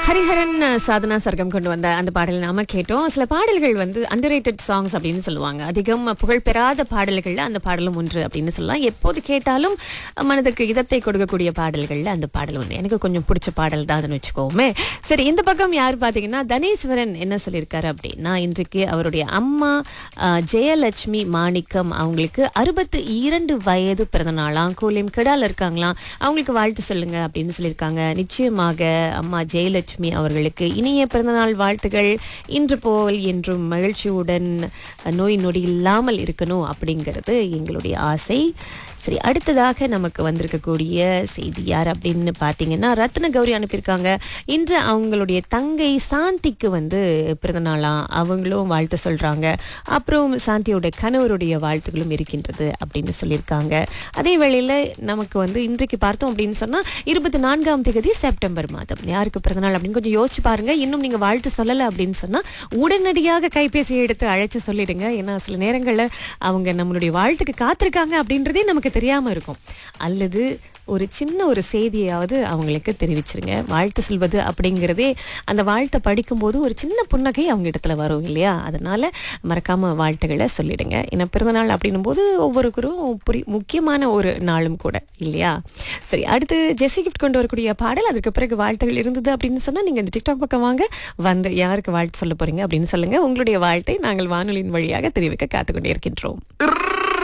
ஹரிஹரன் சாதனா சர்க்கம் கொண்டு வந்த அந்த பாடலை நாம கேட்டோம் சில பாடல்கள் வந்து அண்டர்ரேட்டட் சாங்ஸ் அப்படின்னு சொல்லுவாங்க அதிகம் புகழ் பெறாத பாடல்கள்ல அந்த பாடலும் ஒன்று அப்படின்னு சொல்லலாம் எப்போது கேட்டாலும் மனதுக்கு இதத்தை கொடுக்கக்கூடிய பாடல்கள்ல அந்த பாடல் ஒன்று எனக்கு கொஞ்சம் பிடிச்ச பாடல் தான் அதுன்னு வச்சுக்கோமே சரி இந்த பக்கம் யார் பார்த்தீங்கன்னா தனேஸ்வரன் என்ன சொல்லியிருக்காரு அப்படின்னா இன்றைக்கு அவருடைய அம்மா அஹ், ஜெயலட்சுமி மாணிக்கம் அவங்களுக்கு அறுபத்து இரண்டு வயது பிறந்த நாளாம் கூலியம் கிடால இருக்காங்களாம் அவங்களுக்கு வாழ்த்து சொல்லுங்க அப்படின்னு சொல்லியிருக்காங்க நிச்சயமாக அம்மா ஜெயலட்சுமி அவர்களுக்கு இனிய பிறந்தநாள் வாழ்த்துகள் இன்று போல் என்றும் மகிழ்ச்சியுடன் நோய் நொடி இல்லாமல் இருக்கணும் அப்படிங்கிறது எங்களுடைய ஆசை சரி அடுத்ததாக நமக்கு வந்திருக்கக்கூடிய செய்தி யார் அப்படின்னு பார்த்தீங்கன்னா ரத்ன கௌரி அனுப்பியிருக்காங்க இன்று அவங்களுடைய தங்கை சாந்திக்கு வந்து பிறந்த நாளாம் அவங்களும் வாழ்த்து சொல்றாங்க அப்புறம் சாந்தியோட கணவருடைய வாழ்த்துகளும் இருக்கின்றது அப்படின்னு சொல்லியிருக்காங்க அதே வேளையில் நமக்கு வந்து இன்றைக்கு பார்த்தோம் அப்படின்னு சொன்னா இருபத்தி நான்காம் தேதி செப்டம்பர் மாதம் யாருக்கு பிறந்தநாள் அப்படின்னு கொஞ்சம் யோசிச்சு பாருங்க இன்னும் நீங்க வாழ்த்து சொல்லலை அப்படின்னு சொன்னா உடனடியாக கைபேசியை எடுத்து அழைச்சு சொல்லிடுங்க ஏன்னா சில நேரங்களில் அவங்க நம்மளுடைய வாழ்த்துக்கு காத்திருக்காங்க அப்படின்றதே நமக்கு தெரியாம இருக்கும் அல்லது ஒரு சின்ன ஒரு செய்தியாவது அவங்களுக்கு தெரிவிச்சிருங்க வாழ்த்து சொல்வது அப்படிங்கிறதே அந்த வாழ்த்தை படிக்கும்போது ஒரு சின்ன புன்னகை அவங்க இடத்துல வரும் இல்லையா அதனால மறக்காம வாழ்த்துக்களை சொல்லிடுங்க ஏன்னா பிறந்தநாள் அப்படின்னும் போது ஒவ்வொருவருக்கும் புரி முக்கியமான ஒரு நாளும் கூட இல்லையா சரி அடுத்து ஜெஸி கிஃப்ட் கொண்டு வரக்கூடிய பாடல் அதுக்கு பிறகு வாழ்த்துகள் இருந்தது அப்படின்னு சொன்னா நீங்க இந்த டிக்டாக் பக்கம் வாங்க வந்து யாருக்கு வாழ்த்து சொல்ல போறீங்க அப்படின்னு சொல்லுங்க உங்களுடைய வாழ்த்தை நாங்கள் வானொலியின் வழியாக தெரிவிக்க காத்துக்கொண்டே இருக்கின்றோம்